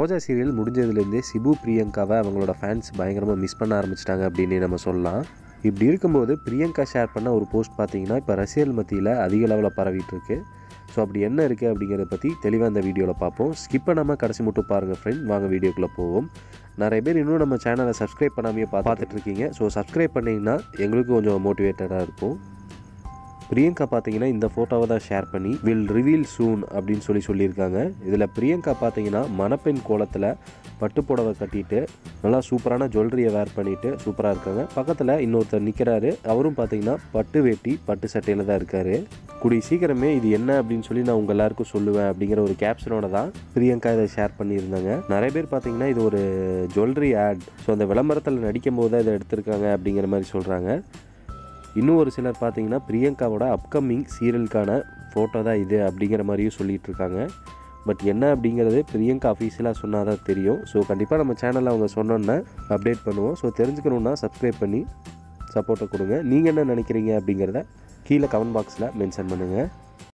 ரோஜா serial முடிஞ்சதுலேருந்தே Shibu பிரியங்காவை அவங்களோட fans பயங்கரமாக miss பண்ண ஆரம்பிச்சிட்டாங்க அப்படின்னு நம்ம சொல்லலாம் இப்படி இருக்கும்போது பிரியங்கா ஷேர் பண்ண ஒரு போஸ்ட் பார்த்தீங்கன்னா இப்போ ரசிகர்கள் மத்தியில் அதிக லெவலில் பரவிட்டு இருக்கு ஸோ அப்படி என்ன இருக்குது அப்படிங்கிறத பற்றி தெளிவாக இந்த வீடியோவில் பார்ப்போம் ஸ்கிப் பண்ணாமல் கடைசி மட்டும் பாருங்கள் ஃப்ரெண்ட் வாங்க வீடியோக்குள்ளே போவோம் நிறைய பேர் இன்னும் நம்ம சேனலை சப்ஸ்கிரைப் பண்ணாமையே பா பார்த்துட்டு இருக்கீங்க ஸோ சப்ஸ்கிரைப் பண்ணிங்கன்னா எங்களுக்கு கொஞ்சம் மோட்டிவேட்டடாக இருக்கும் பிரியங்கா பார்த்தீங்கன்னா இந்த ஃபோட்டோவை தான் ஷேர் பண்ணி வில் ரிவீல் சூன் அப்படின்னு சொல்லி சொல்லியிருக்காங்க இதில் பிரியங்கா பார்த்தீங்கன்னா மணப்பெண் கோலத்தில் பட்டு புடவை கட்டிட்டு நல்லா சூப்பரான ஜுவல்லரியை வேர் பண்ணிட்டு சூப்பராக இருக்காங்க பக்கத்தில் இன்னொருத்தர் நிற்கிறாரு அவரும் பார்த்தீங்கன்னா பட்டு வேட்டி பட்டு சட்டையில் தான் இருக்காரு கூடிய சீக்கிரமே இது என்ன அப்படின்னு சொல்லி நான் உங்கள் எல்லாருக்கும் சொல்லுவேன் அப்படிங்கிற ஒரு கேப்ஷனோட தான் பிரியங்கா இதை ஷேர் பண்ணியிருந்தாங்க நிறைய பேர் பார்த்தீங்கன்னா இது ஒரு ஜுவல்லரி ஆட் ஸோ அந்த விளம்பரத்தில் நடிக்கும் போது தான் இதை எடுத்திருக்காங்க அப்படிங்கிற மாதிரி சொல்கிறாங்க இன்னும் ஒரு சிலர் பார்த்தீங்கன்னா பிரியங்காவோட அப்கமிங் சீரியலுக்கான ஃபோட்டோ தான் இது அப்படிங்கிற மாதிரியும் சொல்லிட்டு இருக்காங்க பட் என்ன அப்படிங்கிறது பிரியங்கா அஃபீஷியலாக சொன்னால் தான் தெரியும் ஸோ கண்டிப்பாக நம்ம சேனலில் அவங்க சொன்னோன்னே அப்டேட் பண்ணுவோம் ஸோ தெரிஞ்சுக்கணுன்னா சப்ஸ்கிரைப் பண்ணி சப்போர்ட்டை கொடுங்க நீங்கள் என்ன நினைக்கிறீங்க அப்படிங்கிறத கீழே கமெண்ட் பாக்ஸில் மென்ஷன் பண்ணுங்கள்